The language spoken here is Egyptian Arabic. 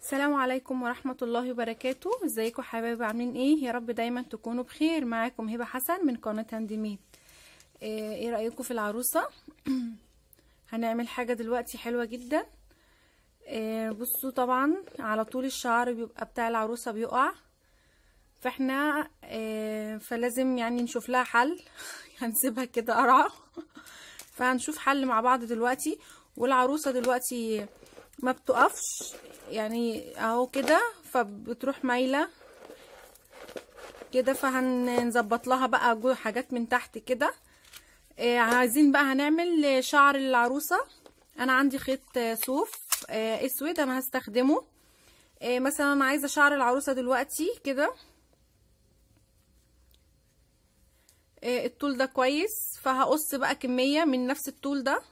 السلام عليكم ورحمة الله وبركاته ازيكم حبايبي عاملين ايه يا رب دايما تكونوا بخير معاكم هبة حسن من قناة هاند ميد ايه إيه رأيكم في العروسة هنعمل حاجة دلوقتي حلوة جدا إيه بصوا طبعا على طول الشعر بيبقى بتاع العروسة بيقع فاحنا إيه فلازم يعني نشوف لها حل هنسيبها كده قرعة فهنشوف حل مع بعض دلوقتي والعروسة دلوقتي ما بتقفش يعني اهو كده فبتروح مايله كده فهنظبط لها بقى حاجات من تحت كده آه عايزين بقى هنعمل شعر العروسه انا عندي خيط صوف آه اسود انا هستخدمه آه مثلا انا عايزه شعر العروسه دلوقتي كده آه الطول ده كويس فهقص بقى كميه من نفس الطول ده